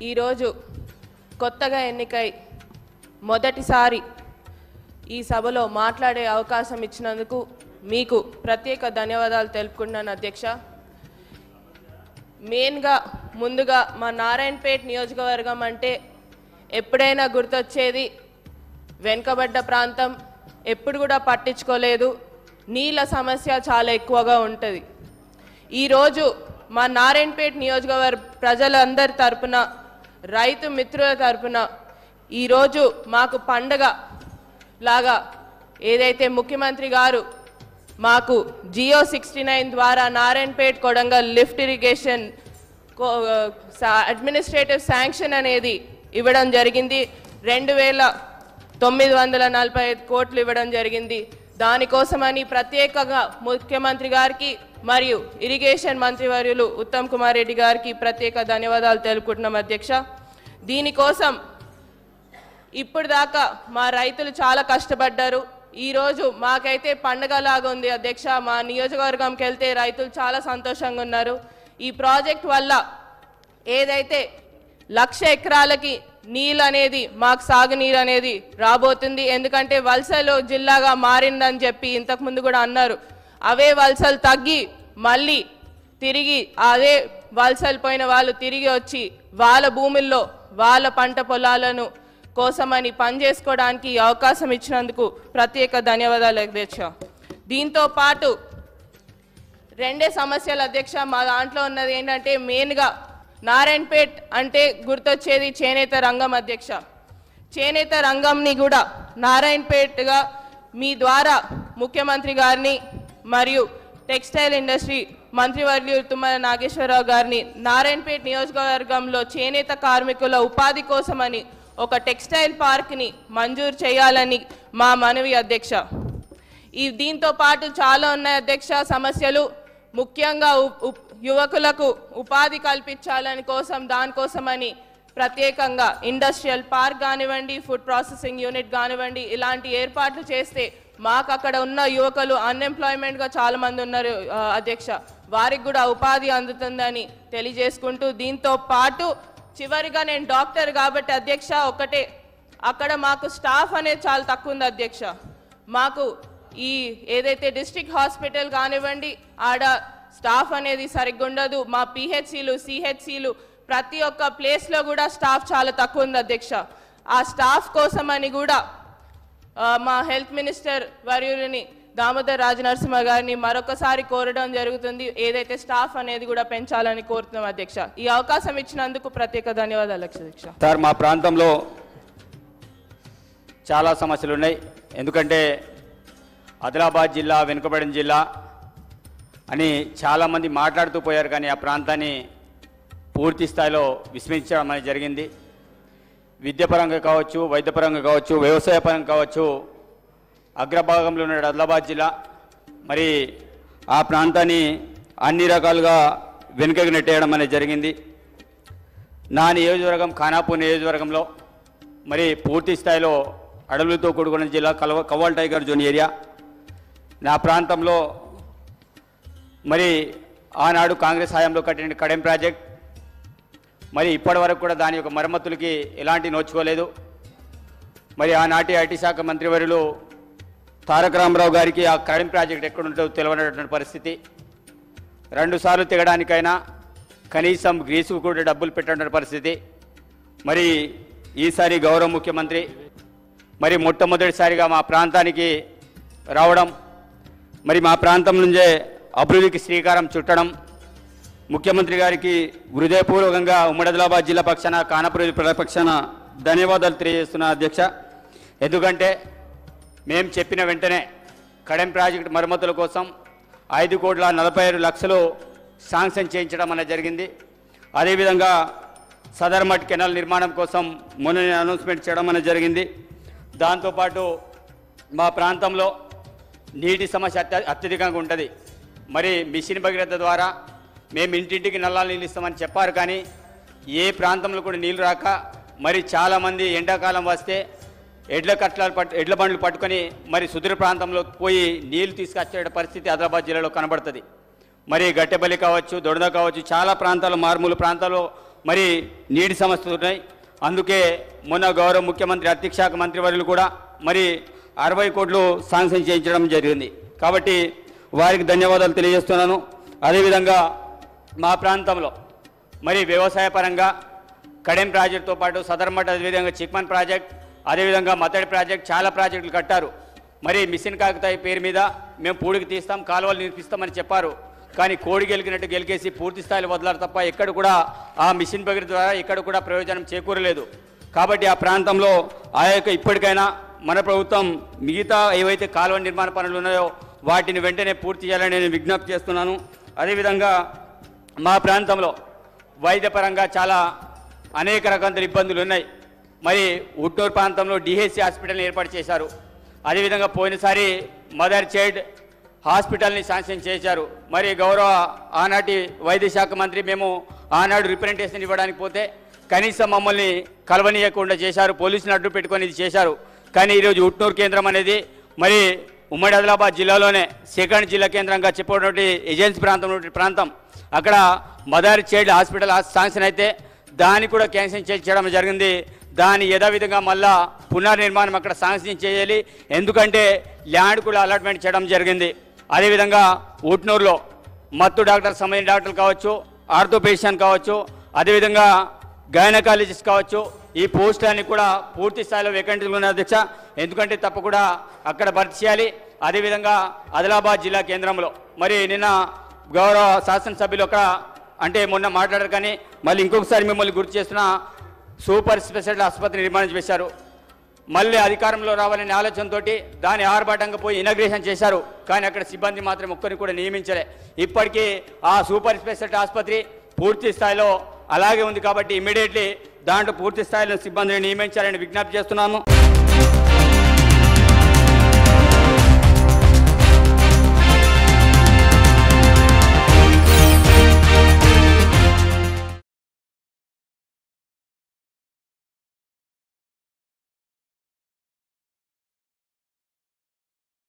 ఈరోజు కొత్తగా ఎన్నికై మొదటిసారి ఈ సభలో మాట్లాడే అవకాశం ఇచ్చినందుకు మీకు ప్రత్యేక ధన్యవాదాలు తెలుపుకుంటున్నాను అధ్యక్ష మెయిన్గా ముందుగా మా నారాయణపేట్ నియోజకవర్గం అంటే ఎప్పుడైనా గుర్తొచ్చేది వెనుకబడ్డ ప్రాంతం ఎప్పుడు కూడా పట్టించుకోలేదు నీళ్ళ సమస్య చాలా ఎక్కువగా ఉంటుంది ఈరోజు మా నారాయణపేట్ నియోజకవర్గ ప్రజలందరి తరపున రైతు మిత్రుల తరపున ఈరోజు మాకు పండగ లాగా ఏదైతే ముఖ్యమంత్రి గారు మాకు జియో సిక్స్టీ నైన్ ద్వారా Narayanpet Kodangal lift irrigation administrative sanction అనేది ఇవ్వడం జరిగింది రెండు వేల తొమ్మిది వందల నలభై ఐదు కోట్లు ఇవ్వడం జరిగింది దానికోసమని ప్రత్యేకంగా ముఖ్యమంత్రి గారికి మరియు ఇరిగేషన్ మంత్రివర్యులు ఉత్తమ్ కుమార్ రెడ్డి గారికి ప్రత్యేక ధన్యవాదాలు తెలుపుకుంటున్నాం అధ్యక్ష దీనికోసం ఇప్పుడు దాకా మా రైతులు చాలా కష్టపడ్డారు ఈరోజు మాకైతే పండగలాగా ఉంది అధ్యక్ష మా నియోజకవర్గంకి వెళ్తే రైతులు చాలా సంతోషంగా ఉన్నారు ఈ ప్రాజెక్ట్ వల్ల ఏదైతే లక్ష ఎకరాలకి నీళ్ళు అనేది మాకు సాగునీరు అనేది రాబోతుంది ఎందుకంటే వలసలు జిల్లాగా మారిందని చెప్పి ఇంతకుముందు కూడా అన్నారు అవే వలసలు తగ్గి మళ్ళీ తిరిగి అదే వలసలు పోయిన వాళ్ళు తిరిగి వచ్చి వాళ్ళ భూముల్లో వాళ్ళ పంట పొలాలను కోసమని పనిచేసుకోవడానికి ఈ అవకాశం ఇచ్చినందుకు ప్రత్యేక ధన్యవాదాలు అధ్యక్ష దీంతో పాటు రెండే సమస్యలు అధ్యక్ష మా దాంట్లో ఉన్నది ఏంటంటే మెయిన్గా నారాయణపేట్ అంటే గుర్తొచ్చేది చేనేత రంగం అధ్యక్ష చేనేత రంగంని కూడా నారాయణపేట్గా మీ ద్వారా ముఖ్యమంత్రి గారిని మరియు టెక్స్టైల్ ఇండస్ట్రీ మంత్రివర్యులు తుమ్మల నాగేశ్వరరావు గారిని నారాయణపేట్ నియోజకవర్గంలో చేనేత కార్మికుల ఉపాధి కోసమని ఒక టెక్స్టైల్ పార్క్ని మంజూరు చేయాలని మా మనవి అధ్యక్ష ఈ దీంతో పాటు చాలా ఉన్నాయి అధ్యక్ష సమస్యలు ముఖ్యంగా ఉ- ఉ- యువకులకు ఉపాధి కల్పించాలని కోసం దానికోసమని ప్రత్యేకంగా ఇండస్ట్రియల్ పార్క్ కానివ్వండి ఫుడ్ ప్రాసెసింగ్ యూనిట్ కానివ్వండి ఇలాంటి ఏర్పాట్లు చేస్తే మాకు అక్కడ ఉన్న యువకులు అన్ఎంప్లాయ్మెంట్గా చాలా మంది ఉన్నారు ఆ, అధ్యక్ష వారికి కూడా ఉపాధి అందుతుందని తెలియజేసుకుంటూ దీంతో పాటు చివరిగా నేను డాక్టర్ కాబట్టి అధ్యక్ష ఒకటే అక్కడ మాకు స్టాఫ్ అనేది చాలా తక్కువ ఉంది అధ్యక్ష మాకు ఈ ఏదైతే డిస్ట్రిక్ట్ హాస్పిటల్ కానివ్వండి ఆడ స్టాఫ్ అనేది సరిగ్గా ఉండదు మా పిహెచ్సిలు సిహెచ్సిలు ప్రతి ఒక్క ప్లేస్లో కూడా స్టాఫ్ చాలా తక్కువ ఉంది అధ్యక్ష ఆ స్టాఫ్ కోసమని కూడా ఆ, మా హెల్త్ మినిస్టర్ వర్యులని దామోదర్ రాజనరసింహ గారిని మరొకసారి కోరడం జరుగుతుంది ఏదైతే స్టాఫ్ అనేది కూడా పెంచాలని కోరుతున్నాం అధ్యక్ష ఈ అవకాశం ఇచ్చినందుకు ప్రత్యేక ధన్యవాదాలు అధ్యక్ష సార్ మా ప్రాంతంలో చాలా సమస్యలు ఉన్నాయి ఎందుకంటే ఆదిలాబాద్ జిల్లా వెనుకబడిన జిల్లా అని చాలామంది మాట్లాడుతూ పోయారు కానీ ఆ ప్రాంతాన్ని పూర్తి స్థాయిలో విస్మరించడం అనేది జరిగింది విద్యాపరంగా కావచ్చు వైద్యపరంగా కావచ్చు వ్యవసాయ పరంగా కావచ్చు అగ్రభాగంలో ఉన్న ఆదిలాబాద్ జిల్లా మరి ఆ ప్రాంతాన్ని అన్ని రకాలుగా వెనుకకి నెట్టేయడం అనేది జరిగింది నా నియోజకవర్గం ఖానాపూర్ నియోజకవర్గంలో మరి పూర్తి స్థాయిలో అడవులతో కూడుకున్న జిల్లా కలవ కవ్వాల్ టైగర్ జోన్ ఏరియా నా ప్రాంతంలో మరి ఆనాడు కాంగ్రెస్ హయాంలో కట్టిన కడెం ప్రాజెక్ట్ మరి ఇప్పటి వరకు కూడా దాని యొక్క మరమ్మతులకి ఎలాంటి నోచుకోలేదు మరి ఆనాటి ఐటీ శాఖ మంత్రివర్యులు తారక రామారావు గారికి ఆ కడెం ప్రాజెక్ట్ ఎక్కడుంటుందో తెలియనటువంటి పరిస్థితి రెండుసార్లు తిగడానికైనా కనీసం గ్రీసుకు కూడా డబ్బులు పెట్టడం పరిస్థితి మరి ఈసారి గౌరవ ముఖ్యమంత్రి మరి మొట్టమొదటిసారిగా మా ప్రాంతానికి రావడం మరి మా ప్రాంతం నుంచే అభివృద్ధికి శ్రీకారం చుట్టడం ముఖ్యమంత్రి గారికి హృదయపూర్వకంగా ఉమ్మడి ఆదిలాబాద్ జిల్లా పక్షాన కానపురి ప్రజల పక్షాన ధన్యవాదాలు తెలియజేస్తున్నా అధ్యక్ష ఎందుకంటే మేము చెప్పిన వెంటనే కడెం ప్రాజెక్టు మరమ్మతుల కోసం ఐదు కోట్ల నలభై ఐదు లక్షలు శాంక్షన్ చేయించడం అనేది జరిగింది అదేవిధంగా సదర్మట్ కెనాల్ నిర్మాణం కోసం మొన్న అనౌన్స్మెంట్ చేయడం అనేది జరిగింది దాంతోపాటు మా ప్రాంతంలో నీటి సమస్య అత్య అత్యధికంగా ఉంటుంది మరి మిషన్ భగీరథ ద్వారా మేము ఇంటింటికి నల్లాలు నీళ్ళు ఇస్తామని చెప్పారు కానీ ఏ ప్రాంతంలో కూడా నీళ్ళు రాక మరి చాలామంది ఎండాకాలం వస్తే ఎడ్ల కట్లాలు పట్టు ఎడ్ల బండ్లు పట్టుకొని మరి సుదూర ప్రాంతంలో పోయి నీళ్లు తీసుకొచ్చే పరిస్థితి ఆదిలాబాద్ జిల్లాలో కనబడుతుంది మరి గట్టెబలి కావచ్చు దొడద కావచ్చు చాలా ప్రాంతాలు మారుమూల ప్రాంతాల్లో మరి నీటి సమస్యలు ఉన్నాయి అందుకే మొన్న గౌరవ ముఖ్యమంత్రి ఆర్థిక శాఖ మంత్రివర్యులు కూడా మరి అరవై కోట్లు శాంక్షన్ చేయించడం జరిగింది కాబట్టి వారికి ధన్యవాదాలు తెలియజేస్తున్నాను అదేవిధంగా మా ప్రాంతంలో మరి వ్యవసాయ పరంగా కడెం ప్రాజెక్టుతో పాటు సదర్మట్ అదేవిధంగా చిక్మన్ ప్రాజెక్ట్ అదేవిధంగా మతడి ప్రాజెక్ట్ చాలా ప్రాజెక్టులు కట్టారు మరి మిషన్ కాకతాయి పేరు మీద మేము పూడికి తీస్తాం కాలువలు నిర్మిస్తామని చెప్పారు కానీ కోడి గెలికినట్టు గెలికేసి పూర్తి స్థాయిలో వదలారు తప్ప ఎక్కడ కూడా ఆ మిషన్ బగిరి ద్వారా ఎక్కడ కూడా ప్రయోజనం చేకూరలేదు కాబట్టి ఆ ప్రాంతంలో ఆ యొక్క ఇప్పటికైనా మన ప్రభుత్వం మిగతా ఏవైతే కాలువ నిర్మాణ పనులు ఉన్నాయో వాటిని వెంటనే పూర్తి చేయాలని నేను విజ్ఞప్తి చేస్తున్నాను అదేవిధంగా మా ప్రాంతంలో వైద్యపరంగా చాలా అనేక రకాల ఇబ్బందులు ఉన్నాయి మరి ఉట్నూరు ప్రాంతంలో డిహెచ్సి హాస్పిటల్ని ఏర్పాటు చేశారు అదేవిధంగా పోయినసారి మదర్ చైల్డ్ హాస్పిటల్ని శాంక్షన్ చేశారు మరి గౌరవ ఆనాటి వైద్య శాఖ మంత్రి మేము ఆనాడు రిప్రజెంటేషన్ ఇవ్వడానికి పోతే కనీసం మమ్మల్ని కలవనీయకుండా చేశారు పోలీసులు అడ్డు పెట్టుకొని ఇది చేశారు కానీ ఈరోజు ఉట్నూరు కేంద్రం అనేది మరి ఉమ్మడి ఆదిలాబాద్ జిల్లాలోనే సెకండ్ జిల్లా కేంద్రంగా చెప్పినటువంటి ఏజెన్సీ ప్రాంతం ఉన్నటువంటి ప్రాంతం అక్కడ మదర్ చైల్డ్ హాస్పిటల్ శాంక్షన్ అయితే దాన్ని కూడా క్యాన్సిల్ చేయడం జరిగింది దాని యథావిధంగా మళ్ళా పునర్నిర్మాణం అక్కడ శాంక్షన్ చేయాలి ఎందుకంటే ల్యాండ్ కూడా అలాట్మెంట్ చేయడం జరిగింది అదేవిధంగా ఉట్నూరులో మత్తు డాక్టర్ సంబంధించిన డాక్టర్లు కావచ్చు ఆర్థోపేషియన్ కావచ్చు అదేవిధంగా గైనకాలజిస్ట్ కావచ్చు ఈ పోస్టులన్నీ కూడా పూర్తి స్థాయిలో వేకెంట్లు ఉన్నాయి అధ్యక్ష ఎందుకంటే తప్పకుండా అక్కడ భర్తీ చేయాలి అదేవిధంగా ఆదిలాబాద్ జిల్లా కేంద్రంలో మరి నిన్న గౌరవ శాసనసభ్యులు ఒక అంటే మొన్న మాట్లాడారు కానీ మళ్ళీ ఇంకొకసారి మిమ్మల్ని గుర్తు చేస్తున్న సూపర్ స్పెషాలిటీ ఆసుపత్రి నిర్మాణం చేశారు మళ్ళీ అధికారంలో రావాలనే ఆలోచనతో దాని ఆర్భాటంగా పోయి ఇనగ్రేషన్ చేశారు కానీ అక్కడ సిబ్బంది మాత్రం ఒక్కరిని కూడా నియమించలే ఇప్పటికీ ఆ సూపర్ స్పెషాలిటీ ఆసుపత్రి పూర్తి స్థాయిలో అలాగే ఉంది కాబట్టి ఇమీడియట్లీ దాంట్లో పూర్తి స్థాయిలో సిబ్బందిని నియమించాలని విజ్ఞప్తి చేస్తున్నాను